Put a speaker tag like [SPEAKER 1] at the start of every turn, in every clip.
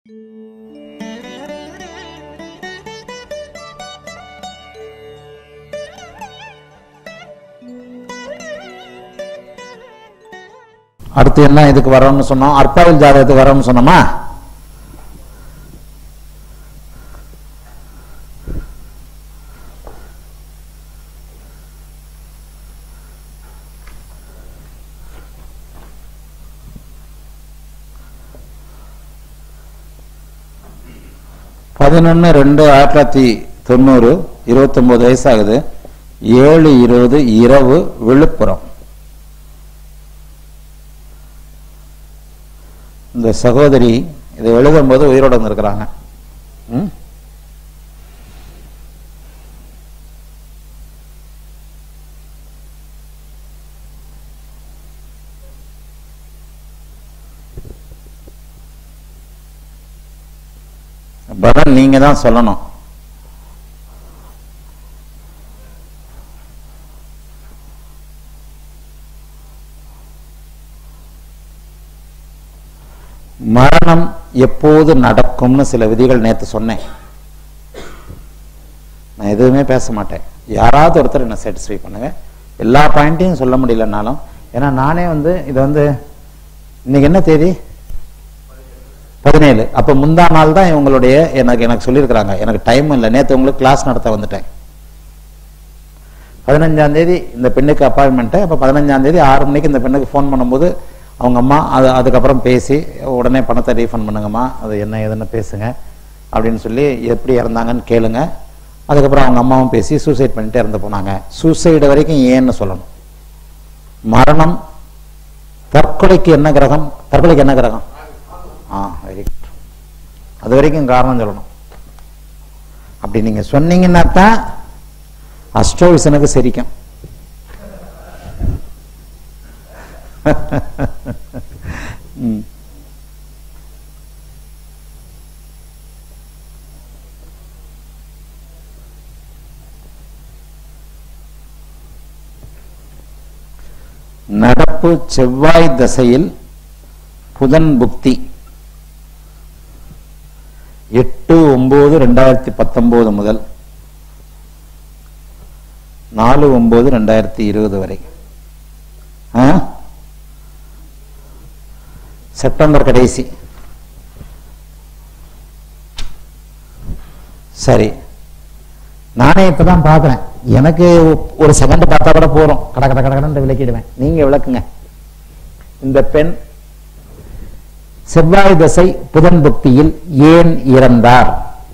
[SPEAKER 1] அடுத்து என்ன இதுக்கு வரோம்னு சொன்னோம் அற்பாவில் ஜாதகத்துக்கு வரோம்னு சொன்னோமா பதினொன்று ரெண்டு ஆயிரத்தி தொள்ளாயிரத்தி தொண்ணூறு இருபத்தொம்போது வயசாகுது ஏழு இருபது இரவு விழுப்புரம் இந்த சகோதரி இதை எழுதும்போது உயிரோட வந்திருக்கிறாங்க ம்? பதில் நீங்க தான் சொல்லணும் மரணம் எப்போது நடக்கும்னு சில விதிகள் நேத்து சொன்னேன் நான் எதுவுமே பேச மாட்டேன் யாராவது ஒருத்தர் என்ன சாட்டிஸ்ஃபை பண்ணுங்க எல்லா பாயிண்ட்டையும் சொல்ல முடியலனாலும் ஏன்னா நானே வந்து இது வந்து இன்னைக்கு என்ன தேதி பதினேழு அப்போ முந்தா நாள் தான் இவங்களுடைய எனக்கு எனக்கு சொல்லியிருக்கிறாங்க எனக்கு டைம் இல்லை நேற்று உங்களுக்கு கிளாஸ் நடத்த வந்துட்டேன் பதினஞ்சாம் தேதி இந்த பெண்ணுக்கு அப்பாயின்மெண்ட்டு அப்போ பதினஞ்சாம் தேதி ஆறு மணிக்கு இந்த பெண்ணுக்கு ஃபோன் பண்ணும்போது அவங்க அம்மா அது அதுக்கப்புறம் பேசி உடனே பணத்தை ரீஃபண்ட் பண்ணுங்கம்மா அது என்ன ஏதுன்னு பேசுங்க அப்படின்னு சொல்லி எப்படி இறந்தாங்கன்னு கேளுங்க அதுக்கப்புறம் அவங்க அம்மாவும் பேசி சூசைட் பண்ணிட்டு இறந்து போனாங்க சூசைடு வரைக்கும் ஏன்னு சொல்லணும் மரணம் தற்கொலைக்கு என்ன கிரகம் தற்கொலைக்கு என்ன கிரகம் ஆ வெரி குட் அது வரைக்கும் காரணம் சொல்லணும் அப்படி நீங்க சொன்னீங்கன்னா தான் அஸ்ட்ரோவிசனுக்கு சிரிக்கும் ம். நடப்பு செவ்வாய் தசையில் புதன் புக்தி எட்டு ஒன்பது ரெண்டாயிரத்தி பத்தொன்பது முதல் நாலு ஒன்பது ரெண்டாயிரத்தி இருபது வரை ஆ? செப்டம்பர் கடைசி சரி நானே இப்பதான் பார்க்கிறேன் எனக்கு ஒரு செகண்ட் பார்த்தா கூட போறோம் கட கட கடன்னு விளக்கிடுவேன் நீங்க விளக்குங்க இந்த பெண் செவ்வாய் தசை புதன் புக்தியில் ஏன் இறந்தார்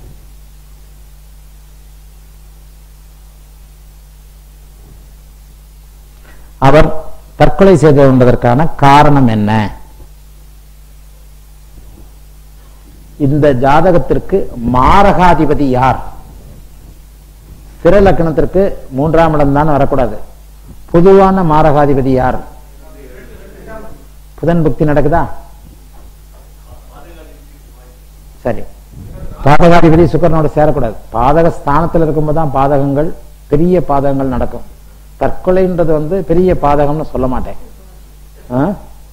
[SPEAKER 1] அவர் தற்கொலை செய்து கொண்டதற்கான காரணம் என்ன இந்த ஜாதகத்திற்கு மாரகாதிபதி யார் சிற லக்னத்திற்கு மூன்றாம் இடம் தான் வரக்கூடாது பொதுவான மாரகாதிபதி யார் புதன் புக்தி நடக்குதா சரி பாதகாதிபதி சுக்கரனோட சேரக்கூடாது பாதக ஸ்தானத்தில் இருக்கும்போது தான் பாதகங்கள் பெரிய பாதகங்கள் நடக்கும் தற்கொலைன்றது வந்து பெரிய பாதகம்னு சொல்ல மாட்டேன் ஆ?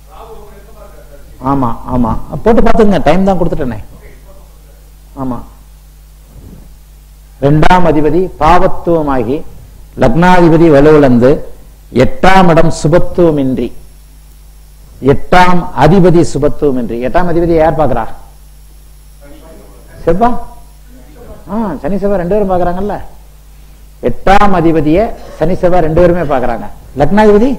[SPEAKER 1] ஆமா ஆமா போட்டு பார்த்துங்க டைம் தான் கொடுத்துட்டேனே ஆமா இரண்டாம் அதிபதி பாவத்துவமாகி லக்னாதிபதி வலுவிழந்து எட்டாம் இடம் சுபத்துவமின்றி எட்டாம் அதிபதி சுபத்துவமின்றி எட்டாம் அதிபதி யார் பார்க்கிறா செவ்வா ஆ சனி செவ்வாய் ரெண்டு பேரும் பார்க்கறாங்கல்ல எட்டாம் அதிபதிய சனி செவ்வாய் ரெண்டு பேருமே பார்க்கறாங்க லக்னாதிபதி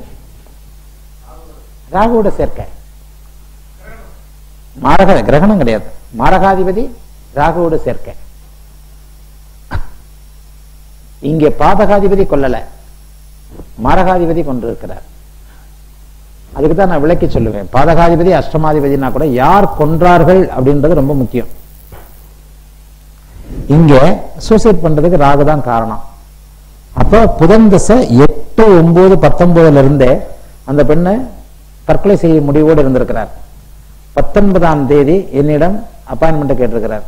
[SPEAKER 1] ராகுவோட சேர்க்கை மாரக கிரகணம் கிடையாது மாரகாதிபதி ராகுவோட சேர்க்கை இங்கே பாதகாதிபதி கொல்லல மாரகாதிபதி கொண்டிருக்கிறார் அதுக்கு தான் நான் விளக்கி சொல்லுவேன் பாதகாதிபதி அஷ்டமாதிபதினா கூட யார் கொன்றார்கள் அப்படின்றது ரொம்ப முக்கியம் இங்க சூசைட் பண்றதுக்கு ராகு தான் காரணம் அப்ப புதன் தசை எட்டு ஒன்பது பத்தொன்பதுல இருந்தே அந்த பெண்ணு தற்கொலை செய்ய முடிவோடு இருந்திருக்கிறார் பத்தொன்பதாம் தேதி என்னிடம் அப்பாயின்மெண்ட் கேட்டிருக்கிறார்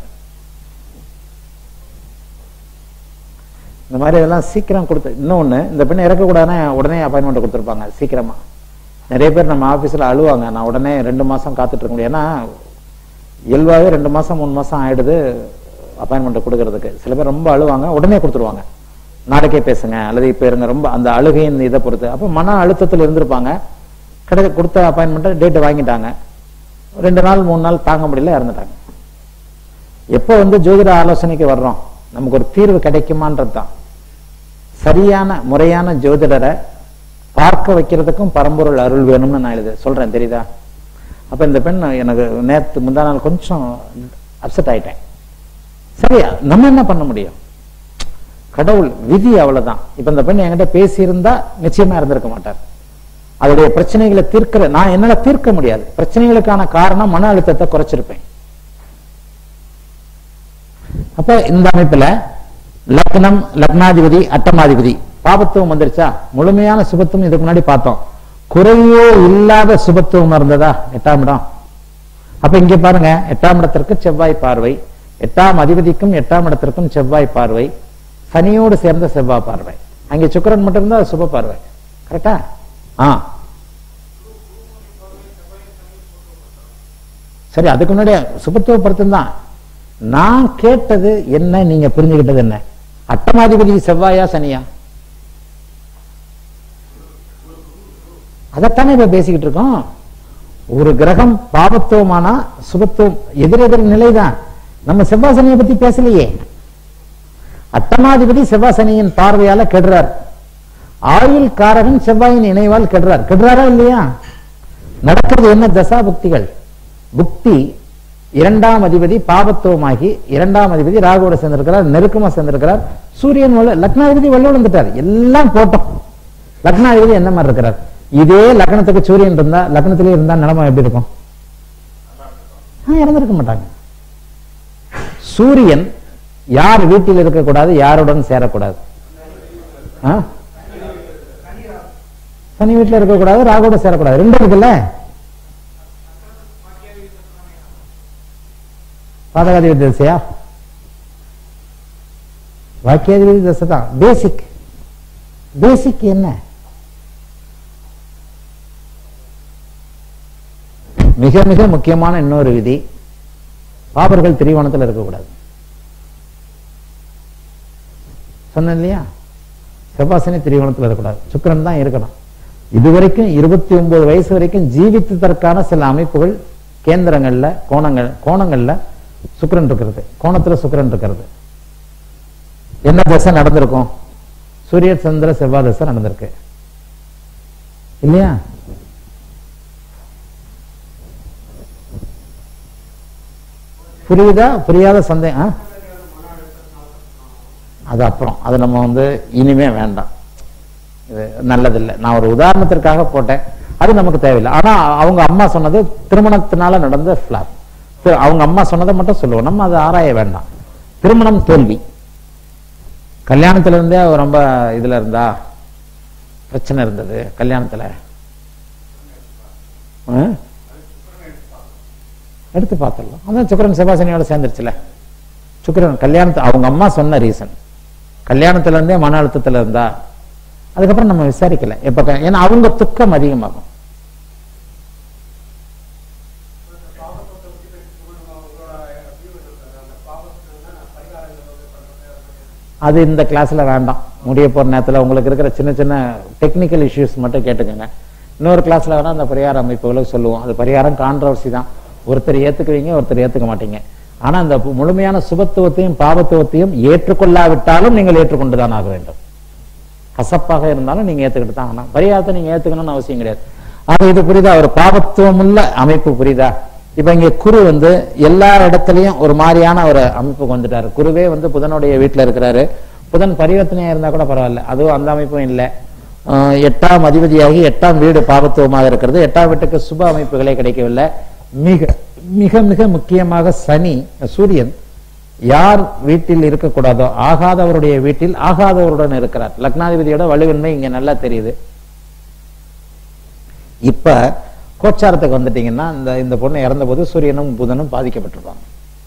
[SPEAKER 1] இந்த மாதிரி இதெல்லாம் சீக்கிரம் கொடுத்து இன்னொன்னு இந்த பெண்ணை இறக்கக்கூடாதுன்னா உடனே அப்பாயின்மெண்ட் கொடுத்துருப்பாங்க சீக்கிரமா நிறைய பேர் நம்ம ஆபீஸ்ல அழுவாங்க நான் உடனே ரெண்டு மாசம் காத்துட்டு இருக்க முடியும் ஏன்னா இயல்பாகவே ரெண்டு மாசம் மூணு மாசம் ஆயிடுது அப்பாயின்மெண்ட் கொடுக்கறதுக்கு சில பேர் ரொம்ப அழுவாங்க உடனே கொடுத்துருவாங்க நாளைக்கே பேசுங்க அல்லது இப்ப இருங்க ரொம்ப அந்த அழுகையின் இதை பொறுத்து அப்போ மன அழுத்தத்தில் இருந்திருப்பாங்க கிடை கொடுத்த அப்பாயின்மெண்ட்டை டேட்டு வாங்கிட்டாங்க ரெண்டு நாள் மூணு நாள் தாங்க முடியல இறந்துட்டாங்க எப்போ வந்து ஜோதிட ஆலோசனைக்கு வர்றோம் நமக்கு ஒரு தீர்வு கிடைக்குமான்றது தான் சரியான முறையான ஜோதிடரை பார்க்க வைக்கிறதுக்கும் பரம்பொருள் அருள் வேணும்னு நான் எழுது சொல்றேன் தெரியுதா அப்ப இந்த பெண் எனக்கு நேத்து முந்தா நாள் கொஞ்சம் அப்செட் ஆயிட்டேன் சரியா நம்ம என்ன பண்ண முடியும் கடவுள் விதி அவ்வளவுதான் இப்ப இந்த பெண் என்கிட்ட பேசியிருந்தா நிச்சயமா இருந்திருக்க மாட்டார் அதோடைய பிரச்சனைகளை தீர்க்கிற நான் என்னால தீர்க்க முடியாது பிரச்சனைகளுக்கான காரணம் மன அழுத்தத்தை குறைச்சிருப்பேன் அப்ப இந்த அமைப்புல லக்னம் லக்னாதிபதி அட்டமாதிபதி பாபத்துவம் வந்துருச்சா முழுமையான சுபத்துவம் இதுக்கு முன்னாடி பார்த்தோம் குறையோ இல்லாத சுபத்துவம் இருந்ததா எட்டாம் இடம் அப்ப இங்க பாருங்க எட்டாம் இடத்திற்கு செவ்வாய் பார்வை எட்டாம் அதிபதிக்கும் எட்டாம் இடத்திற்கும் செவ்வாய் பார்வை சனியோடு சேர்ந்த செவ்வாய் பார்வை அங்கே சுக்கிரன் மட்டும் இருந்தா அது சுப பார்வை கரெக்டா ஆ சரி அதுக்கு முன்னாடி சுபத்துவப்படுத்தும் தான் நான் கேட்டது என்ன நீங்க புரிஞ்சுக்கிட்டது என்ன அட்டமாதிபதி செவ்வாயா சனியா அதைத்தானே இப்ப பேசிக்கிட்டு இருக்கோம் ஒரு கிரகம் பாபத்துவமானா சுபத்துவம் எதிரெதிர் நிலைதான் நம்ம செவ்வாசனியை பத்தி பேசலையே அட்டமாதிபதி செவ்வாசனியின் பார்வையால கெடுறார் ஆயுள் காரகன் செவ்வாயின் இணைவால் கெடுறார் கெடுறாரா இல்லையா நடக்கிறது என்ன தசா புக்திகள் புக்தி இரண்டாம் அதிபதி பாபத்துவமாகி இரண்டாம் அதிபதி ராகுவோட சேர்ந்திருக்கிறார் நெருக்கமா சேர்ந்திருக்கிறார் சூரியன் வலு- லக்னாதிபதி வல்லோடு வந்துட்டார் எல்லாம் போட்டோம் லக்னாதிபதி என்ன மாதிரி இருக்கிறார் இதே லக்னத்துக்கு சூரியன் இருந்தா லக்னத்திலே இருந்தா நிலைமை எப்படி இருக்கும் ஆ, இறந்திருக்க மாட்டாங்க சூரியன் யார் வீட்டில் இருக்கக்கூடாது யாருடன் சேரக்கூடாது ஆ? சனி வீட்டில் இருக்கக்கூடாது ராகுவோட சேரக்கூடாது ரெண்டு இருக்குல்ல பாதகாதிபதி தசையா வாக்கியாதிபதி தசை தான் பேசிக் பேசிக் என்ன மிக மிக முக்கியமான இன்னொரு விதி பாபர்கள் திரிவோணத்தில் இருக்கக்கூடாது சொன்னேன் இல்லையா செவ்வாசனி திரிவோணத்தில் இருக்கக்கூடாது சுக்கிரன் தான் இருக்கணும் இதுவரைக்கும் இருபத்தி ஒன்பது வயசு வரைக்கும் ஜீவித்ததற்கான சில அமைப்புகள் கேந்திரங்கள்ல கோணங்கள் கோணங்கள்ல சுக்கிரன் இருக்கிறது கோணத்துல சுக்கிரன் இருக்கிறது என்ன தசை நடந்திருக்கும் சூரிய சந்திர செவ்வாய் தசை நடந்திருக்கு இல்லையா புரியுதா புரியாத சந்தேகம் ஆ? அது அப்புறம் அது நம்ம வந்து இனிமே வேண்டாம் இது நல்லதில்லை நான் ஒரு உதாரணத்திற்காக போட்டேன் அது நமக்கு தேவையில்லை ஆனா அவங்க அம்மா சொன்னது திருமணத்தினால நடந்த ஃபிளாப் அவங்க அம்மா சொன்னதை மட்டும் சொல்லுவோம் நம்ம அதை ஆராய வேண்டாம் திருமணம் தோல்வி கல்யாணத்துல இருந்தே அவ ரொம்ப இதுல இருந்தா பிரச்சனை இருந்தது கல்யாணத்துல ஆ? எடுத்து பார்த்துடலாம் அதான் சுக்கரன் செவ்வாசனியோட சேர்ந்துருச்சுல சுக்கிரன் கல்யாணத்தை அவங்க அம்மா சொன்ன ரீசன் கல்யாணத்துல இருந்தே மன அழுத்தத்துல இருந்தா அதுக்கப்புறம் நம்ம விசாரிக்கல எப்ப க- ஏன்னா அவங்க துக்கம் அதிகமாகும் அது இந்த கிளாஸ்ல வேண்டாம் முடிய போற நேரத்துல உங்களுக்கு இருக்கிற சின்ன சின்ன டெக்னிக்கல் இஷ்யூஸ் மட்டும் கேட்டுக்கோங்க இன்னொரு கிளாஸ்ல வேணா அந்த பரிகார அமைப்புகளை சொல்லுவோம் அது பரிகாரம் கான்ட்ரவர்சி தான் ஒருத்தர் ஏத்துக்குவீங்க ஒருத்தர் ஏத்துக்க மாட்டீங்க ஆனா அந்த பு- முழுமையான சுபத்துவத்தையும் பாவத்துவத்தையும் ஏற்றுக்கொள்ளாவிட்டாலும் நீங்கள் ஏற்றுக்கொண்டுதான் ஆக வேண்டும் கசப்பாக இருந்தாலும் நீங்க ஏத்துக்கிட்டு தான் ஆகணும் பரிகாரத்தை நீங்க ஏத்துக்கணும்னு அவசியம் கிடையாது ஆக இது புரியுதா ஒரு பாவத்துவமுள்ள அமைப்பு புரியுதா இப்ப இங்க குரு வந்து எல்லா இடத்துலயும் ஒரு மாதிரியான ஒரு அமைப்புக்கு வந்துட்டாரு குருவே வந்து புதனுடைய வீட்டுல இருக்கிறாரு புதன் பரிவர்த்தனையா இருந்தா கூட பரவாயில்ல அதுவும் அந்த அமைப்பும் இல்லை ஆஹ் எட்டாம் அதிபதியாகி எட்டாம் வீடு பாவத்துவமாக இருக்கிறது எட்டாம் வீட்டுக்கு சுப அமைப்புகளே கிடைக்கவில்லை மிக மிக மிக முக்கியமாக சனி சூரியன் யார் வீட்டில் இருக்கக்கூடாதோ ஆகாதவருடைய வீட்டில் ஆகாதவருடன் இருக்கிறார் லக்னாதிபதியோட வலுவின்மை இங்க நல்லா தெரியுது இப்ப கோச்சாரத்துக்கு வந்துட்டீங்கன்னா இந்த இந்த பொண்ணு இறந்த போது சூரியனும் புதனும் பாதிக்கப்பட்டிருப்பாங்க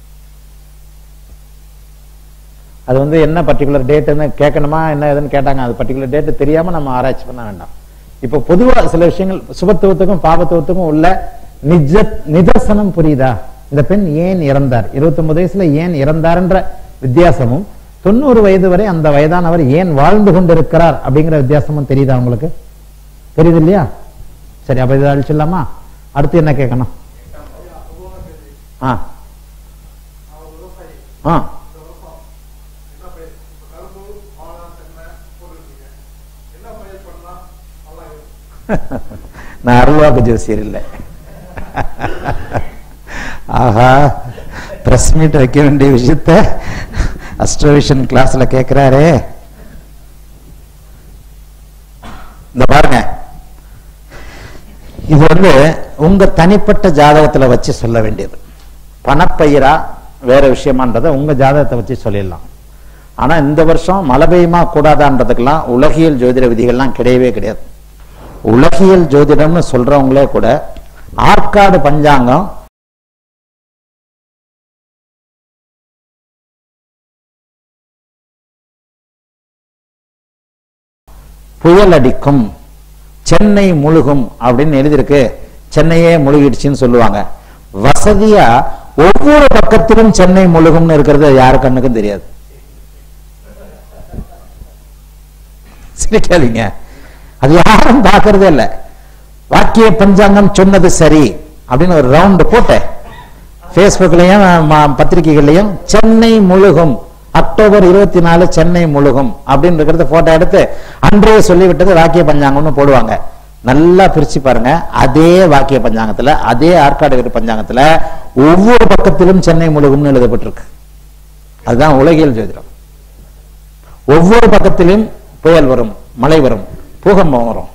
[SPEAKER 1] அது வந்து என்ன பர்டிகுலர் டேட்டுன்னு கேட்கணுமா என்ன ஏதுன்னு கேட்டாங்க அது பர்டிகுலர் டேட் தெரியாம நம்ம ஆராய்ச்சி பண்ண வேண்டாம் இப்ப பொதுவா சில விஷயங்கள் சுபத்துவத்துக்கும் பாபத்துவத்துக்கும் உள்ள நிஜ நிதர்சனம் புரியுதா இந்த பெண் ஏன் இறந்தார் 29 வயசுல ஏன் இறந்தார்ன்ற வித்தியாசமும் தொண்ணூறு வயது வரை அந்த வயதானவர் ஏன் வாழ்ந்து கொண்டிருக்கிறார் அப்படிங்கிற வித்தியாசமும் தெரியுதா உங்களுக்கு தெரியுது இல்லையா சரி அப்ப இதை அழிச்சிடலாமா அடுத்து என்ன கேட்கணும் ஆ ஆ நான் அருள்வாக்கு ஜோசியர் இல்லை ஆஹா பிரஸ் மீட் வைக்க வேண்டிய விஷயத்த அஸ்ட்ரோவிஷன் கிளாஸ்ல கேட்கிறாரே இந்த பாருங்க இது வந்து உங்க தனிப்பட்ட ஜாதகத்துல வச்சு சொல்ல வேண்டியது பணப்பயிரா வேற விஷயமான்றதை உங்க ஜாதகத்தை வச்சு சொல்லிடலாம் ஆனா இந்த வருஷம் மழை பெய்யுமா கூடாதான்றதுக்கெல்லாம் உலகியல் ஜோதிட விதிகள்லாம் கிடையவே கிடையாது உலகியல் ஜோதிடம்னு சொல்றவங்களே கூட ஆற்காடு பஞ்சாங்கம் புயல் அடிக்கும் சென்னை முழுகும் அப்படின்னு எழுதியிருக்கு சென்னையே முழுகிடுச்சுன்னு சொல்லுவாங்க வசதியா ஒவ்வொரு பக்கத்திலும் சென்னை முழுகும்னு இருக்கிறது யாரு கண்ணுக்கும் தெரியாது சிரிக்காதீங்க அது யாரும் பார்க்கறதே இல்லை வாக்கிய பஞ்சாங்கம் சொன்னது சரி அப்படின்னு ஒரு ரவுண்ட் போட்டேன் ஃபேஸ்புக்லயும் ம- பத்திரிகைகள்லயும் சென்னை முழுகும் அக்டோபர் இருபத்தி நாலு சென்னை முழுகும் அப்படின்னு இருக்கிறத போட்டோ எடுத்து அன்றே சொல்லிவிட்டது வாக்கிய பஞ்சாங்கம்னு போடுவாங்க நல்லா பிரிச்சு பாருங்க அதே வாக்கிய பஞ்சாங்கத்துல அதே ஆற்காடு வீட்டு பஞ்சாங்கத்துல ஒவ்வொரு பக்கத்திலும் சென்னை முழுகும்னு எழுதப்பட்டிருக்கு அதுதான் உலகியல் ஜோதிடம் ஒவ்வொரு பக்கத்திலும் புயல் வரும் மழை வரும் பூகம்பம் வரும்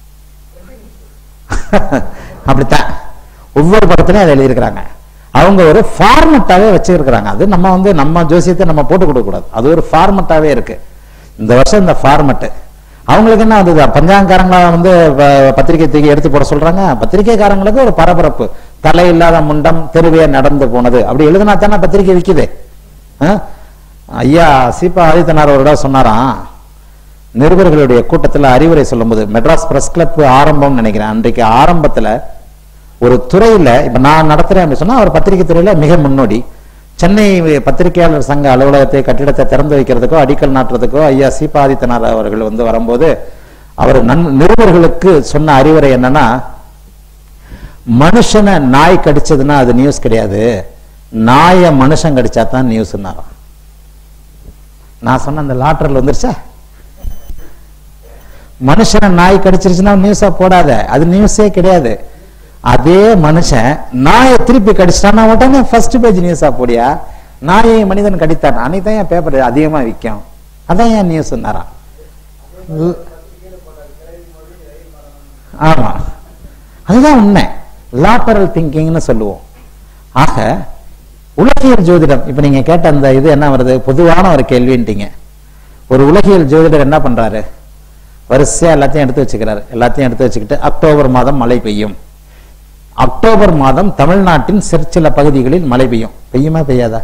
[SPEAKER 1] அப்படித்தான் ஒவ்வொரு பக்கத்திலையும் அதை எழுதியிருக்கிறாங்க அவங்க ஒரு ஃபார்மட்டாவே வச்சிருக்கிறாங்க அது நம்ம வந்து நம்ம ஜோசியத்தை நம்ம போட்டு கொடுக்க கூடாது அது ஒரு ஃபார்மட்டாவே இருக்கு இந்த வருஷம் இந்த ஃபார்மட் அவங்களுக்கு என்ன வந்தது பஞ்சாங்கக்காரங்களா வந்து ப- பத்திரிகை தூக்கி எடுத்து போட சொல்றாங்க பத்திரிகைக்காரங்களுக்கு ஒரு பரபரப்பு தலை இல்லாத முண்டம் தெருவே நடந்து போனது அப்படி எழுதினா தானே பத்திரிகை விக்குது ஆ? ஐயா சீபா ஆதித்தனார் ஒரு இடம் சொன்னாராம் நிருபர்களுடைய கூட்டத்தில் அறிவுரை சொல்லும்போது மெட்ராஸ் பிரஸ் கிளப் ஆரம்பம்னு நினைக்கிறேன் அன்றைக்கு ஆரம்பத்துல ஒரு துறையில இப்ப நான் நடத்துறேன் அப்படின்னு சொன்னா ஒரு பத்திரிகை துறையில மிக முன்னோடி சென்னை பத்திரிகையாளர் சங்க அலுவலகத்தை கட்டிடத்தை திறந்து வைக்கிறதுக்கோ அடிக்கல் நாட்டுறதுக்கோ ஐயா சீபா ஆதித்தனார் அவர்கள் வந்து வரும்போது அவர் நன் நிருபர்களுக்கு சொன்ன அறிவுரை என்னன்னா மனுஷனை நாய் கடிச்சதுன்னா அது நியூஸ் கிடையாது நாயை மனுஷன் கடிச்சா தான் நியூஸ்னாராம் நான் சொன்ன அந்த லாட்டரில் வந்துருச்சா மனுஷனை நாய் கடிச்சிருச்சுன்னா நியூஸா போடாத அது நியூஸே கிடையாது அதே மனுஷன் நாயை திருப்பி கடிச்சிட்டான்னா உடனே ஃபர்ஸ்ட் பேஜ் நியூஸா போடியா நாயை மனிதன் கடித்தான் அன்னைக்கு தான் என் பேப்பர் அதிகமா விற்கும் அதான் ஏன் நியூஸ் ஆமா அதுதான் உண்மை லாட்டரல் திங்கிங்னு சொல்லுவோம் ஆக உலகியல் ஜோதிடம் இப்ப நீங்க கேட்ட அந்த இது என்ன வருது பொதுவான ஒரு கேள்வின்ட்டீங்க ஒரு உலகியல் ஜோதிடர் என்ன பண்றாரு வரிசையா எல்லாத்தையும் எடுத்து வச்சுக்கிறாரு எல்லாத்தையும் எடுத்து வச்சுக்கிட்டு அக்டோபர் மாதம் மழை பெய்யும் அக்டோபர் மாதம் தமிழ்நாட்டின் சிற்சில பகுதிகளில் மழை பெய்யும் பெய்யுமா பெய்யாதா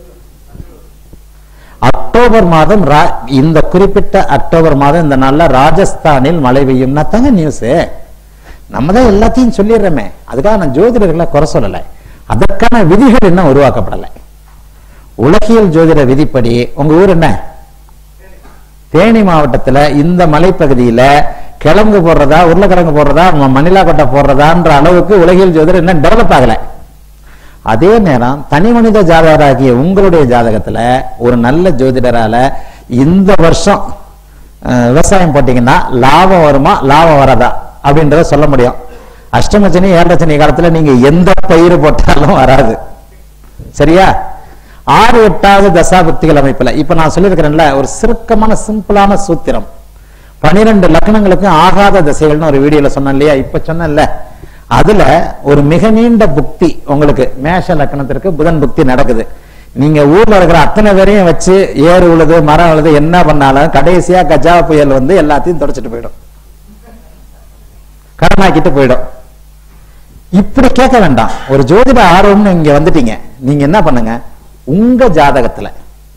[SPEAKER 1] அக்டோபர் மாதம் ரா- இந்த குறிப்பிட்ட அக்டோபர் மாதம் இந்த நாள்ல ராஜஸ்தானில் மழை பெய்யும்னா தாங்க நியூஸ் நம்ம தான் எல்லாத்தையும் சொல்லிடுறோமே அதுக்காக நான் ஜோதிடர்களை குறை சொல்லலை அதற்கான விதிகள் இன்னும் உருவாக்கப்படலை உலகியல் ஜோதிட விதிப்படி உங்க ஊர் என்ன தேனி மாவட்டத்துல இந்த மலைப்பகுதியில கிழங்கு போடுறதா உருளைக்கிழங்கு போடுறதா ம- மணிலா கொட்டை போடுறதான்ற அளவுக்கு உலகியல் ஜோதிடம் இன்னும் டெவலப் ஆகல அதே நேரம் தனி மனித ஜாதகராகிய உங்களுடைய ஜாதகத்துல ஒரு நல்ல ஜோதிடரால இந்த வருஷம் அஹ், விவசாயம் போட்டீங்கன்னா லாபம் வருமா லாபம் வராதா அப்படின்றத சொல்ல முடியும் அஷ்டமச்சனி ஏழரச்சனி காலத்துல நீங்க எந்த பயிர் போட்டாலும் வராது சரியா ஆறு எட்டாவது தசாபக்திகள் அமைப்புல இப்ப நான் சொல்லியிருக்கிறேன்ல ஒரு சுருக்கமான சிம்பிளான சூத்திரம் பனிரெண்டு லக்னங்களுக்கு ஆகாத திசைகள்னு ஒரு வீடியோல சொன்னேன் இல்லையா இப்ப சொன்னேன்ல அதுல ஒரு மிக நீண்ட புக்தி உங்களுக்கு மேஷ லக்னத்திற்கு புதன் புக்தி நடக்குது நீங்க ஊர்ல இருக்கிற அத்தனை பேரையும் வச்சு ஏறு உழுது மரம் உழுது என்ன பண்ணாலும் கடைசியா கஜா புயல் வந்து எல்லாத்தையும் தொடச்சிட்டு போயிடும் கடனாக்கிட்டு போயிடும் இப்படி கேட்க வேண்டாம் ஒரு ஜோதிட ஆர்வம்னு இங்க வந்துட்டீங்க நீங்க என்ன பண்ணுங்க உங்க ஜாதகத்துல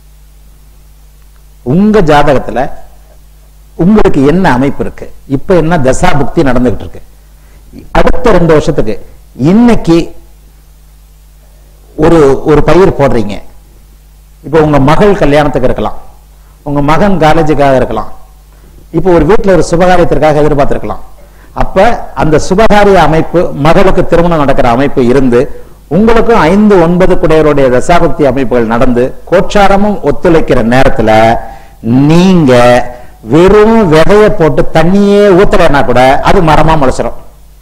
[SPEAKER 1] உங்க ஜாதகத்துல உங்களுக்கு என்ன அமைப்பு இருக்கு இப்ப என்ன தசா புக்தி நடந்துகிட்டு இருக்கு அடுத்த ரெண்டு வருஷத்துக்கு இன்னைக்கு ஒரு ஒரு பயிர் போடுறீங்க இப்போ உங்க மகள் கல்யாணத்துக்கு இருக்கலாம் உங்க மகன் காலேஜுக்காக இருக்கலாம் இப்போ ஒரு வீட்டில் ஒரு சுபகாரியத்திற்காக எதிர்பார்த்திருக்கலாம் அப்ப அந்த சுபகாரிய அமைப்பு மகளுக்கு திருமணம் நடக்கிற அமைப்பு இருந்து உங்களுக்கும் ஐந்து ஒன்பது குடையருடைய தசாபக்தி அமைப்புகள் நடந்து கோச்சாரமும் ஒத்துழைக்கிற நேரத்துல நீங்க வெறும் விதைய போட்டு தண்ணியே ஊத்தலைன்னா கூட அது மரமா முளைச்சிரும்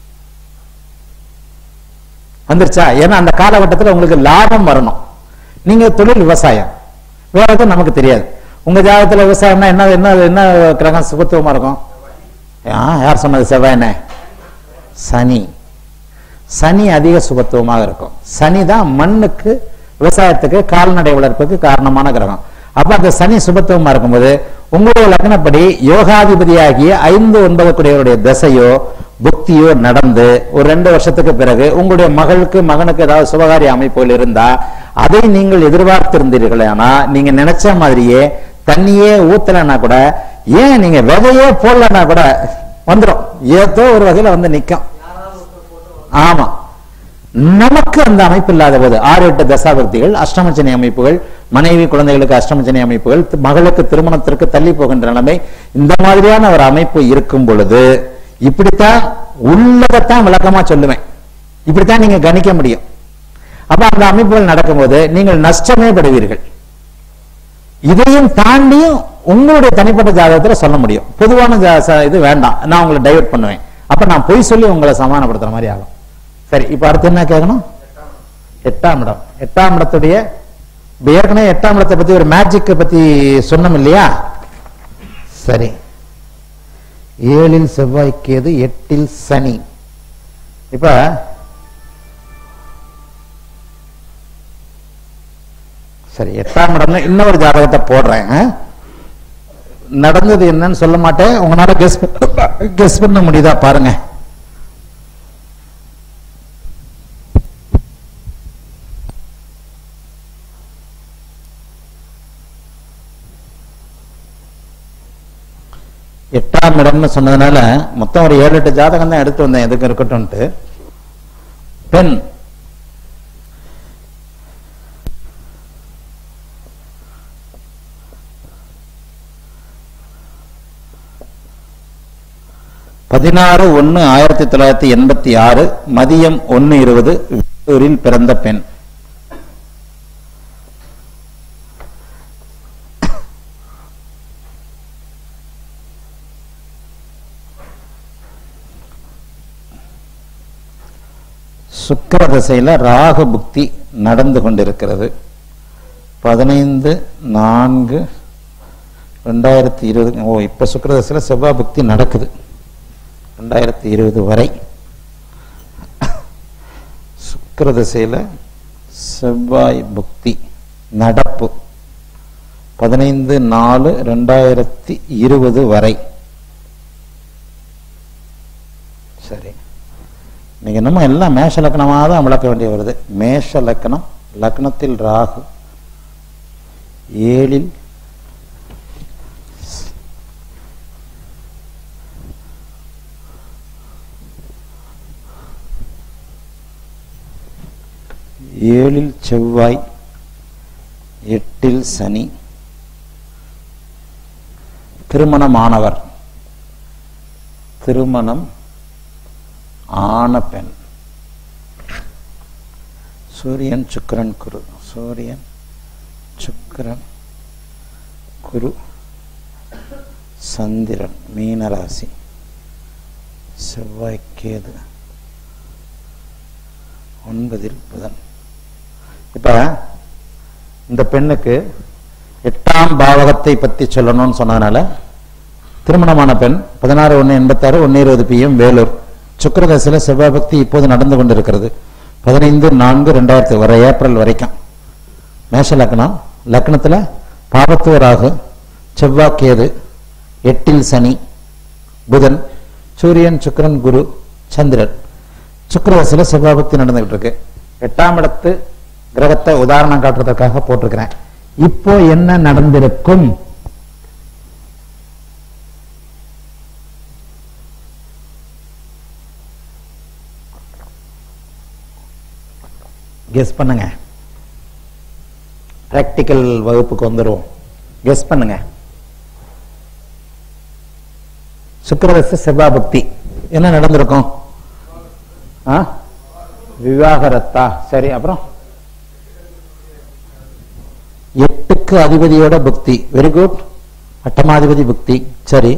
[SPEAKER 1] வந்துருச்சா ஏன்னா அந்த காலகட்டத்தில் உங்களுக்கு லாபம் வரணும் நீங்க தொழில் விவசாயம் வேற எதுவும் நமக்கு தெரியாது உங்க ஜாதகத்துல விவசாயம்னா என்ன என்ன என்ன கிரகம் சுபத்துவமா இருக்கும் ஆ, யார் சொன்னது செவ்வாய்னே சனி சனி அதிக சுபத்துவமாக இருக்கும் சனி தான் மண்ணுக்கு விவசாயத்துக்கு கால்நடை வளர்ப்புக்கு காரணமான கிரகம் அப்ப அந்த சனி சுபத்துவமா இருக்கும்போது உங்களுடைய லக்னப்படி யோகாதிபதியாகிய ஐந்து ஒன்பது குடையவருடைய தசையோ புக்தியோ நடந்து ஒரு ரெண்டு வருஷத்துக்கு பிறகு உங்களுடைய மகளுக்கு மகனுக்கு ஏதாவது சுபகாரிய அமைப்புகள் இருந்தா அதை நீங்கள் எதிர்பார்த்திருந்தீர்களே ஆனா நீங்க நினைச்ச மாதிரியே தண்ணியே ஊத்தலைன்னா கூட ஏன் நீங்க விதையே போடலன்னா கூட வந்துடும் ஏதோ ஒரு வகையில வந்து நிக்கும் ஆமா நமக்கு அந்த அமைப்பு இல்லாத போது ஆறு எட்டு தசாபக்திகள் அஷ்டமச்சனி அமைப்புகள் மனைவி குழந்தைகளுக்கு அஷ்டமச்சனி அமைப்புகள் தி- மகளுக்கு திருமணத்திற்கு தள்ளி போகின்ற நிலைமை இந்த மாதிரியான ஒரு அமைப்பு இருக்கும் பொழுது இப்படித்தான் உள்ளதைத்தான் விளக்கமா சொல்லுவேன் இப்படித்தான் நீங்க கணிக்க முடியும் அப்ப அந்த அமைப்புகள் நடக்கும்போது நீங்கள் நஷ்டமே படுவீர்கள் இதையும் தாண்டியும் உங்களுடைய தனிப்பட்ட ஜாதகத்துல சொல்ல முடியும் பொதுவான ஜா- ச- இது வேண்டாம் நான் உங்களை டைவர்ட் பண்ணுவேன் அப்ப நான் பொய் சொல்லி உங்களை சமாதானப்படுத்துற மாதிரி ஆகும் சரி இப்ப அடுத்து என்ன கேட்கணும் எட்டாம் இடம் எட்டாம் இடத்துடைய இப்ப ஏற்கனவே எட்டாம் இடத்தை பத்தி ஒரு மேஜிக்கை பத்தி சொன்னோம் இல்லையா சரி ஏழில் செவ்வாய் கேது எட்டில் சனி இப்ப சரி எட்டாம் இடம்னு இன்னொரு ஜாதகத்தை போடுறேன் ஆ? நடந்தது என்னன்னு சொல்ல மாட்டேன் உங்களால கெஸ் கெஸ் பண்ண முடியுதா பாருங்க எட்டாம் இடம்னு சொன்னதுனால மொத்தம் ஒரு ஏழு எட்டு ஜாதகம் தான் எடுத்து வந்தேன் எதுக்கு இருக்கட்டும்ட்டு பெண் பதினாறு ஒன்னு ஆயிரத்தி தொள்ளாயிரத்தி எண்பத்தி ஆறு மதியம் ஒன்னு இருபது வேலூரில் பிறந்த பெண் சுக்கிர திசையில ராகு புக்தி நடந்து கொண்டிருக்கிறது பதினைந்து நான்கு ரெண்டாயிரத்தி இருபது ஓ இப்ப சுக்கிர திசையில செவ்வாய் புக்தி நடக்குது ரெண்டாயிரத்தி இருபது வரை சுக்கிர திசையில செவ்வாய் புக்தி நடப்பு பதினைந்து நாலு ரெண்டாயிரத்தி இருபது வரை சரி நீங்க என்னமோ எல்லாம் மேஷ லக்னமாக தான் விளக்க வேண்டிய வருது மேஷ லக்னம் லக்னத்தில் ராகு ஏழில் ஏழில் செவ்வாய் எட்டில் சனி திருமணமானவர் திருமணம் ஆன பெண் சூரியன் சுக்கிரன் குரு சூரியன் சுக்கிரன் குரு சந்திரன் மீனராசி செவ்வாய் கேது ஒன்பதில் புதன் இப்ப இந்த பெண்ணுக்கு எட்டாம் பாவகத்தை பத்தி சொல்லணும்னு சொன்னதுனால திருமணமான பெண் பதினாறு ஒன்று எண்பத்தாறு ஒன்று இருபது பிஎம் வேலூர் சுக்கிரதசையில் செவ்வாய் பக்தி இப்போது நடந்து கொண்டிருக்கிறது பதினைந்து நான்கு ரெண்டாயிரத்து வரை ஏப்ரல் வரைக்கும் மேஷ லக்னம் லக்னத்தில் பாபத்துவராகு செவ்வாய் கேது எட்டில் சனி புதன் சூரியன் சுக்கிரன் குரு சந்திரன் சுக்கிரதசையில் செவ்வாய் பக்தி நடந்துகிட்டு இருக்கு எட்டாம் இடத்து கிரகத்தை உதாரணம் காட்டுறதுக்காக போட்டிருக்கிறேன் இப்போ என்ன நடந்திருக்கும் கெஸ் பண்ணுங்க பிராக்டிக்கல் வகுப்புக்கு வந்துடுவோம் கெஸ் பண்ணுங்க சுக்கிரதச செவ்வாய் பக்தி என்ன நடந்திருக்கும் ஆ விவாகரத்தா சரி அப்புறம் எட்டுக்கு அதிபதியோட புக்தி வெரி குட் அட்டமாதிபதி புக்தி சரி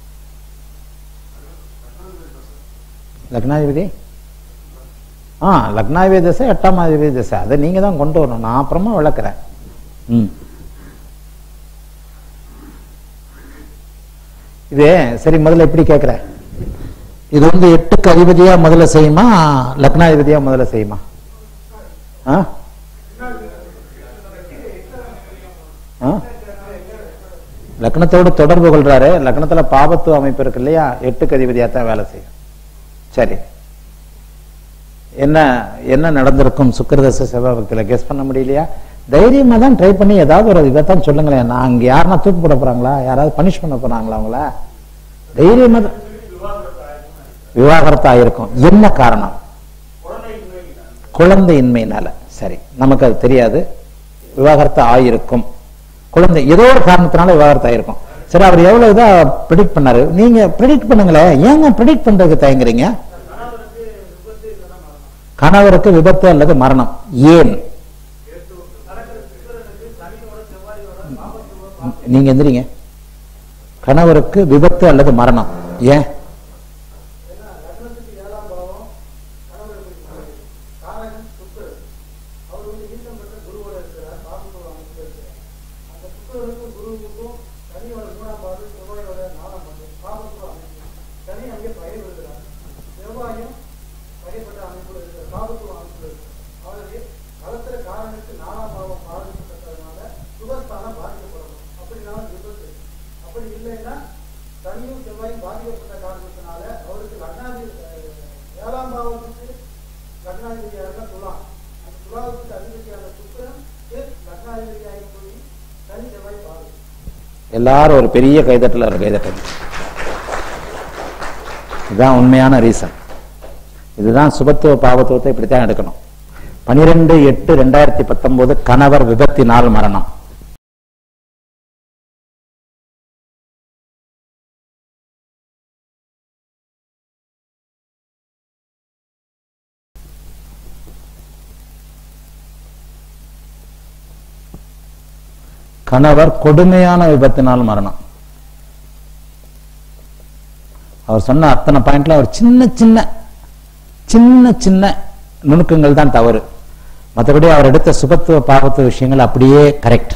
[SPEAKER 1] லக்னாதிபதி ஆ லக்னாதிபதி தசை எட்டாம் அதிபதி தசை அதை நீங்க தான் கொண்டு வரணும் நான் அப்புறமா விளக்குறேன் ம் இது சரி முதல்ல எப்படி கேட்குறேன் இது வந்து எட்டுக்கு அதிபதியா முதல்ல செய்யுமா லக்னாதிபதியா முதல்ல செய்யுமா ஆ ஆ? லக்னத்தோடு தொடர்பு கொள்றாரு லக்னத்துல பாபத்துவ அமைப்பு இருக்கு இல்லையா எட்டுக்கு அதிபதியா தான் வேலை செய்யும் சரி என்ன என்ன நடந்திருக்கும் சுக்கிரதச செவ்வாபக்தியில கெஸ் பண்ண முடியலையா தைரியமா தான் ட்ரை பண்ணி ஏதாவது ஒரு இதைத்தான் சொல்லுங்களேன் நான் அங்க யாருன்னா தூக்கு போட போறாங்களா யாராவது பனிஷ் பண்ண போறாங்களா அவங்கள தைரியமா தான் விவாகரத்து ஆயிருக்கும் என்ன காரணம் குழந்தையின்மையினால சரி நமக்கு அது தெரியாது விவாகரத்து ஆயிருக்கும் குழந்தை ஏதோ ஒரு காரணத்தினால விவாகரத்து ஆயிருக்கும் சரி அவர் எவ்வளவு இதா ப்ரிடிக்ட் பண்ணாரு நீங்க ப்ரிடிக்ட் பண்ணுங்களேன் ஏங்க ப்ரிடிக்ட் பண்றதுக்கு தயங்குறீங்க கணவருக்கு விபத்து அல்லது மரணம் ஏன் நீங்க எந்திரிங்க கணவருக்கு விபத்து அல்லது மரணம் ஏன்
[SPEAKER 2] அப்படி இல்லைன்னா சனியும் செவ்வாயும் பாதிக்கப்பட்ட காரணத்தினால அவருக்கு லக்னாதி ஏழாம் பாவத்துக்கு லக்னாதிபதியாக துலாம் அந்த துலாவுக்கு அதிபதியான சுக்கிரன் லக்னாதிபதியாக போய் சனி செவ்வாய் பாதிக்கும்
[SPEAKER 1] எல்லாரும் ஒரு பெரிய கைதட்டல ஒரு கைதட்டல் இதுதான் உண்மையான ரீசன் இதுதான் சுபத்துவ பாவத்துவத்தை இப்படித்தான் எடுக்கணும் பனிரெண்டு எட்டு ரெண்டாயிரத்தி பத்தொன்பது கணவர் விபத்தினால் மரணம் கணவர் கொடுமையான விபத்தினால் மரணம் அவர் சொன்ன அத்தனை பாயிண்ட்ல அவர் சின்ன சின்ன சின்ன சின்ன நுணுக்கங்கள் தான் தவறு மற்றபடி அவர் எடுத்த சுபத்துவ பாவத்துவ விஷயங்கள் அப்படியே கரெக்ட்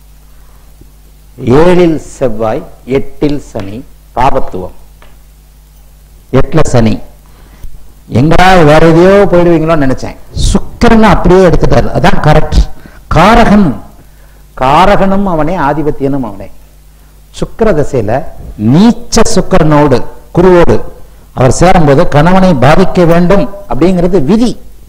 [SPEAKER 1] ஏழில் செவ்வாய் எட்டில் சனி பாபத்துவம் எட்டுல சனி எங்கடா வேற எதையோ போயிடுவீங்களோன்னு நினைச்சேன் சுக்கிரன் அப்படியே எடுத்துட்டாரு அதான் கரெக்ட் காரகன் காரகனும் அவனே ஆதிபத்தியனும் அவனே சுக்கிர தசையில நீச்ச சுக்கிரனோடு குருவோடு அவர் சேரும்போது கணவனை பாதிக்க வேண்டும் அப்படிங்கிறது விதி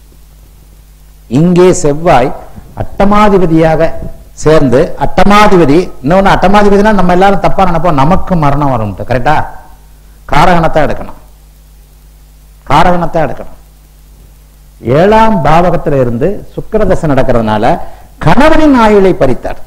[SPEAKER 1] இங்கே செவ்வாய் அட்டமாதிபதியாக சேர்ந்து அட்டமாதிபதி இன்னொன்னு அட்டமாதிபதினா நம்ம எல்லாரும் தப்பா நினைப்போம் நமக்கு மரணம் வரும் கரெக்டா காரகணத்தான் எடுக்கணும் காரகணத்தான் எடுக்கணும் ஏழாம் பாவகத்துல இருந்து சுக்கிரதசை நடக்கிறதுனால கணவனின் ஆயுளை பறித்தார்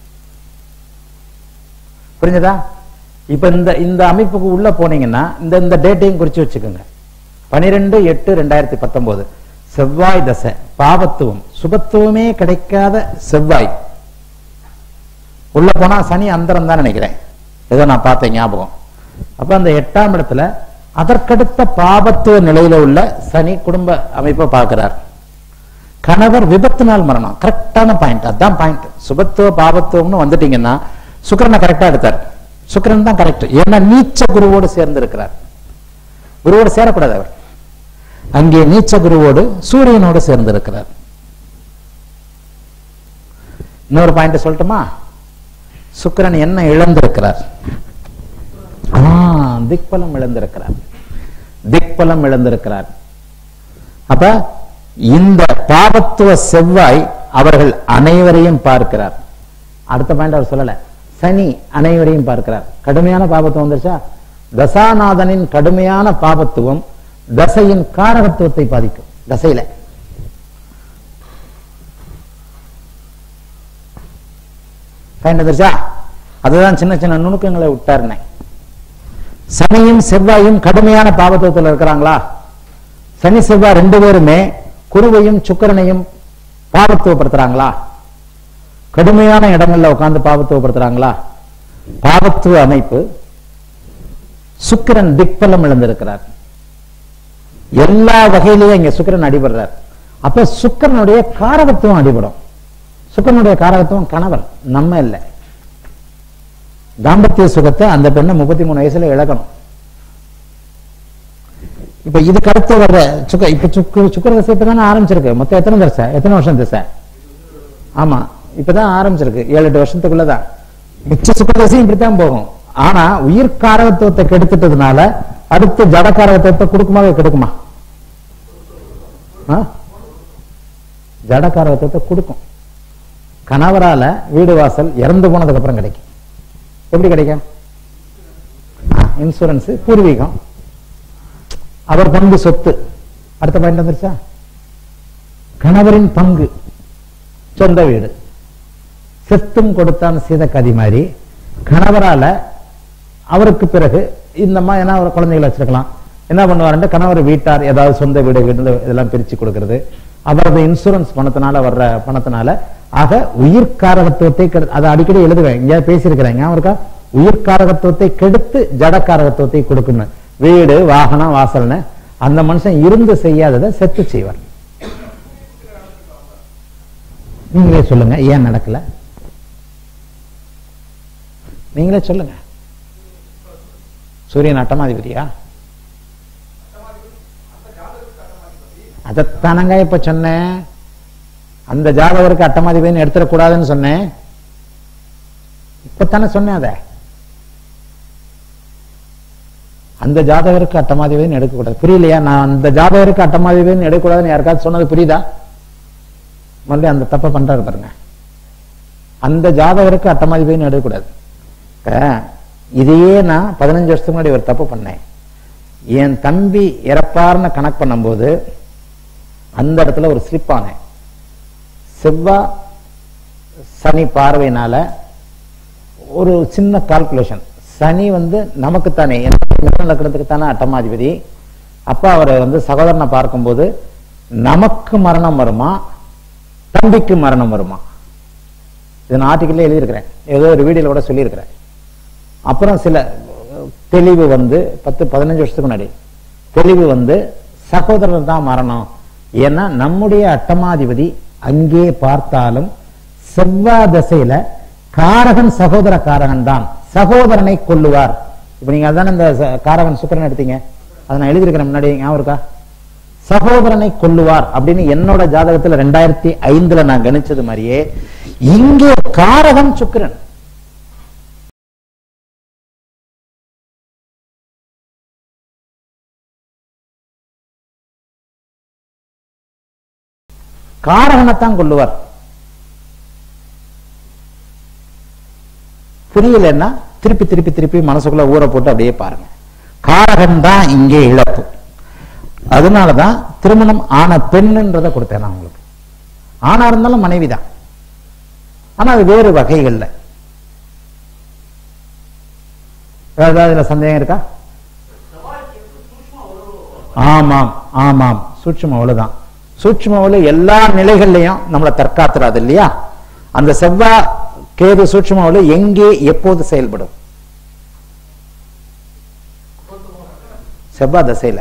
[SPEAKER 1] புரிஞ்சதா இப்ப இந்த இந்த அமைப்புக்கு உள்ள போனீங்கன்னா இந்த இந்த டேட்டையும் குறிச்சு வச்சுக்கோங்க பனிரெண்டு எட்டு ரெண்டாயிரத்தி பத்தொன்பது செவ்வாய் தசை பாவத்துவம் சுபத்துவமே கிடைக்காத செவ்வாய் உள்ள போனா சனி அந்தரம் தான் நினைக்கிறேன் ஏதோ நான் பார்த்தேன் ஞாபகம் அப்ப அந்த எட்டாம் இடத்துல அதற்கடுத்த பாபத்துவ நிலையில உள்ள சனி குடும்ப அமைப்பை பார்க்கிறார் கணவர் விபத்தினால் மரணம் கரெக்டான பாயிண்ட் அதான் பாயிண்ட் சுபத்துவ பாபத்துவம்னு வந்துட்டீங்கன்னா சுக்கிரனை கரெக்டா எடுத்தார் சுக்கிரன் தான் கரெக்ட் ஏன்னா நீச்ச குருவோடு சேர்ந்து இருக்கிறார் குருவோடு சேரக்கூடாது அவர் அங்கே நீச்ச குருவோடு சூரியனோடு சேர்ந்து இருக்கிறார் இன்னொரு பாயிண்ட் சொல்லட்டுமா சுக்கிரன் என்ன இழந்திருக்கிறார் ஆ, திக்பலம் இழந்திருக்கிறார் திக்பலம் இழந்திருக்கிறார் அப்ப இந்த பாவத்துவ செவ்வாய் அவர்கள் அனைவரையும் பார்க்கிறார் அடுத்த பாயிண்ட் அவர் சொல்லல சனி அனைவரையும் பார்க்கிறார் கடுமையான பாபத்துவம் வந்துருச்சா தசாநாதனின் கடுமையான பாபத்துவம் தசையின் காரகத்துவத்தை பாதிக்கும் தசையில பாயிண்ட் வந்துருச்சா அதுதான் சின்ன சின்ன நுணுக்கங்களை விட்டாருனே சனியும் செவ்வாயும் கடுமையான பாவத்துவத்தில் இருக்கிறாங்களா சனி செவ்வாய் ரெண்டு பேருமே குருவையும் சுக்கிரனையும் பாவத்துவப்படுத்துறாங்களா கடுமையான இடங்கள்ல உட்கார்ந்து பாவத்துவப்படுத்துறாங்களா பாவத்துவ அமைப்பு சுக்கிரன் திக்பலம் இழந்திருக்கிறார் எல்லா வகையிலையும் இங்க சுக்கிரன் அடிபடுறார் அப்ப சுக்கிரனுடைய காரகத்துவம் அடிபடும் சுக்கிரனுடைய காரகத்துவம் கணவர் நம்ம இல்லை தாம்பத்திய சுகத்தை அந்த பெண்ணை முப்பத்தி மூணு வயசுல இழக்கணும் இப்ப இதுக்கு அடுத்து வர்ற சுக்க இப்ப சுக்கு சுக்கர தசை இப்பதானே ஆரம்பிச்சிருக்கு மொத்தம் எத்தனை தசை எத்தனை வருஷம் தசை ஆமா இப்பதான் ஆரம்பிச்சிருக்கு ஏழு எட்டு வருஷத்துக்குள்ளதான் மிச்ச சுக்கர தசையும் இப்படித்தான் போகும் ஆனா உயிர் காரகத்துவத்தை கெடுத்துட்டதுனால அடுத்து ஜட காரகத்துவத்தை கொடுக்குமா கெடுக்குமா ஆ? ஜட காரகத்துவத்தை கொடுக்கும் கணவரால வீடு வாசல் இறந்து போனதுக்கு அப்புறம் கிடைக்கும் எப்படி கிடைக்கும் இன்சூரன்ஸ் பூர்வீகம் அவர் பங்கு சொத்து அடுத்த பாயிண்ட் வந்துருச்சா கணவரின் பங்கு சொந்த வீடு செத்தும் கொடுத்தான் சீத கதி மாதிரி கணவரால அவருக்கு பிறகு இந்த மாதிரி என்ன ஒரு குழந்தைகளை வச்சிருக்கலாம் என்ன பண்ணுவாருன்னு கணவர் வீட்டார் ஏதாவது சொந்த வீடு வீடு இதெல்லாம் பிரிச்சு கொடுக்கிறது அவரது இன்சூரன்ஸ் பணத்தினால வர்ற பணத்தினால ஆக உயிர்காரகத்துவத்தை கெடு- அதை அடிக்கடி எழுதுவேன் இங்க பேசியிருக்கிறேன் ஞாபகம் இருக்கா உயிர்காரகத்துவத்தை கெடுத்து ஜடக்காரகத்துவத்தை கொடுக்கணும் வீடு வாகனம் வாசல்னு அந்த மனுஷன் இருந்து செய்யாததை செத்து செய்வார் நீங்களே சொல்லுங்க ஏன் நடக்கல நீங்களே சொல்லுங்க சூரியன் அட்டமாதிபதியா அதைத்தானங்க இப்ப சொன்னேன் அந்த ஜாதகருக்கு அட்டமாதிபதினு எடுத்துடக்கூடாதுன்னு சொன்னேன் இப்பத்தானே சொன்னேன் அதை அந்த ஜாதகருக்கு அட்டமாதிபதினு எடுக்கக்கூடாது புரியலையா நான் அந்த ஜாதகருக்கு அட்டமாதிபதினு எடுக்கக்கூடாதுன்னு யாருக்காவது சொன்னது புரியுதா மறுபடியும் அந்த தப்பை பண்றாரு பாருங்க அந்த ஜாதகருக்கு அட்டமாதிபதினு எடுக்கக்கூடாது இப்ப இதையே நான் பதினஞ்சு வருஷத்துக்கு முன்னாடி ஒரு தப்பு பண்ணேன் என் தம்பி இறப்பார்னு கணக்கு பண்ணும்போது அந்த இடத்துல ஒரு ஸ்லிப் ஆனேன் செவ்வாய் சனி பார்வையினால ஒரு சின்ன கால்குலேஷன் சனி வந்து நமக்குத்தானே மிருக லக்னத்துக்கு தானே அட்டமாதிபதி அப்ப அவரை வந்து சகோதரனை பார்க்கும்போது நமக்கு மரணம் வருமா தம்பிக்கு மரணம் வருமா இது நான் ஆர்டிக்கல்ல எழுதியிருக்கிறேன் ஏதோ ஒரு வீடியோல கூட சொல்லியிருக்கிறேன் அப்புறம் சில தெளிவு வந்து பத்து பதினஞ்சு வருஷத்துக்கு முன்னாடி தெளிவு வந்து சகோதரர் தான் மரணம் ஏன்னா நம்முடைய அட்டமாதிபதி அங்கே பார்த்தாலும் செவ்வாய் திசையில காரகன் சகோதர காரகன் தான் சகோதரனை கொல்லுவார் இப்ப நீங்க அதானே இந்த ச- காரகன் சுக்கிரன் எடுத்தீங்க அதை நான் எழுதியிருக்கிறேன் முன்னாடி ஞாபகம் இருக்கா சகோதரனை கொல்லுவார் அப்படின்னு என்னோட ஜாதகத்துல ரெண்டாயிரத்தி ஐந்துல நான் கணிச்சது மாதிரியே இங்கே காரகன் சுக்கிரன் காரகனைத்தான் கொல்லுவார் புரியலன்னா திருப்பி திருப்பி திருப்பி மனசுக்குள்ள ஊற போட்டு அப்படியே பாருங்க காரகன் தான் இங்கே இழப்பு அதனாலதான் திருமணம் ஆன பெண்ணுன்றதை கொடுத்தேன் நான் உங்களுக்கு ஆணா இருந்தாலும் மனைவி தான் ஆனா அது வேறு வகைகள்ல வேற ஏதாவது இதுல சந்தேகம் இருக்கா ஆமாம் ஆமாம் சூட்சும அவ்வளவுதான் சூட்சும ஒளி எல்லா நிலைகள்லையும் நம்மளை தற்காத்துறாது இல்லையா அந்த செவ்வாய் கேது சூட்சும ஒளி எங்கே எப்போது செயல்படும் செவ்வாய் தசையில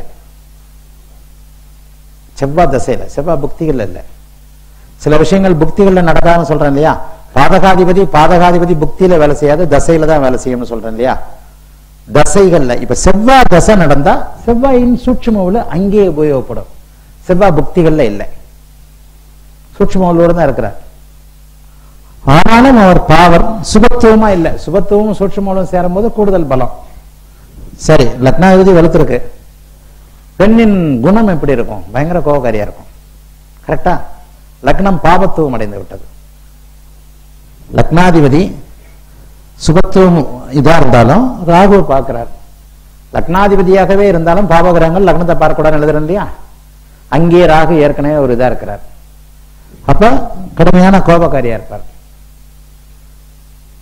[SPEAKER 1] செவ்வாய் தசையில செவ்வாய் புக்திகள்ல இல்ல சில விஷயங்கள் புக்திகள்ல நடக்காதுன்னு சொல்றேன் இல்லையா பாதகாதிபதி பாதகாதிபதி புக்தியில வேலை செய்யாது தசையில தான் வேலை செய்யும்னு சொல்றேன் இல்லையா தசைகள்ல இப்ப செவ்வாய் தசை நடந்தா செவ்வாயின் சூட்சும ஒளி அங்கே உபயோகப்படும் செவ்வாய் புக்திகள்ல இல்லை சூட்சும ஒளியோட தான் இருக்கிறார் ஆனாலும் அவர் பாவர் சுபத்துவமா இல்ல சுபத்துவமும் சூட்சுமோலும் சேரும்போது கூடுதல் பலம் சரி லக்னாதிபதி வலுத்திருக்கு பெண்ணின் குணம் எப்படி இருக்கும் பயங்கர கோபக்காரியா இருக்கும் கரெக்டா லக்னம் பாபத்துவம் அடைந்து விட்டது லக்னாதிபதி சுபத்துவம் இதா இருந்தாலும் ராகு பார்க்கிறார் லக்னாதிபதியாகவே இருந்தாலும் பாபகிரகங்கள் லக்னத்தை பார்க்கக்கூடாதுன்னு எழுதுறேன் இல்லையா அங்கே ராகு ஏற்கனவே ஒரு இதா இருக்கிறார் அப்ப கடுமையான கோபக்காரியா இருப்பார்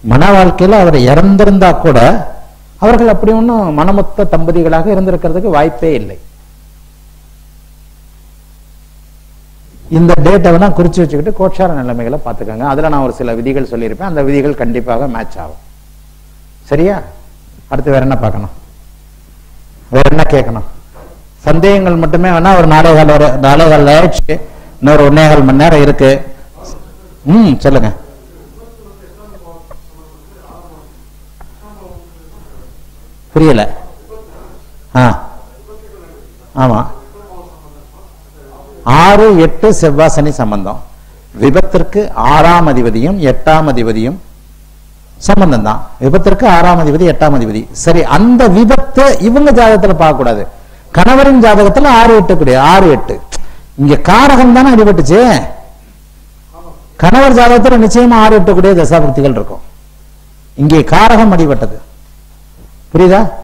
[SPEAKER 1] மன வாழ்க்கையில அவர் இறந்திருந்தா கூட அவர்கள் அப்படி ஒன்றும் மனமொத்த தம்பதிகளாக இருந்திருக்கிறதுக்கு வாய்ப்பே இல்லை இந்த டேட்டை வேணா குறிச்சு வச்சுக்கிட்டு கோட்சார நிலைமைகளை பார்த்துக்கோங்க அதுல நான் ஒரு சில விதிகள் சொல்லியிருப்பேன் அந்த விதிகள் கண்டிப்பாக மேட்ச் ஆகும் சரியா அடுத்து வேற என்ன பார்க்கணும் வேற என்ன கேட்கணும் சந்தேகங்கள் மட்டுமே வேணா ஒரு நாளே கால் ஒரு நாளே கால் ஆயிடுச்சு இன்னொரு ஒன்னே கால் மணி நேரம் இருக்கு ம் சொல்லுங்க புரியல ஆ ஆமா ஆறு எட்டு செவ்வாய் சனி சம்பந்தம் விபத்திற்கு ஆறாம் அதிபதியும் எட்டாம் அதிபதியும் சம்பந்தம் தான் விபத்திற்கு ஆறாம் அதிபதி எட்டாம் அதிபதி சரி அந்த விபத்து இவங்க ஜாதகத்துல பார்க்க கூடாது கணவரின் ஜாதகத்துல ஆறு எட்டு கிடையாது ஆறு எட்டு இங்க காரகம் தானே அடிபட்டுச்சு கணவர் ஜாதகத்துல நிச்சயமா ஆறு எட்டு கூடிய தசாபக்திகள் இருக்கும் இங்கே காரகம் அடிபட்டது புரியுதா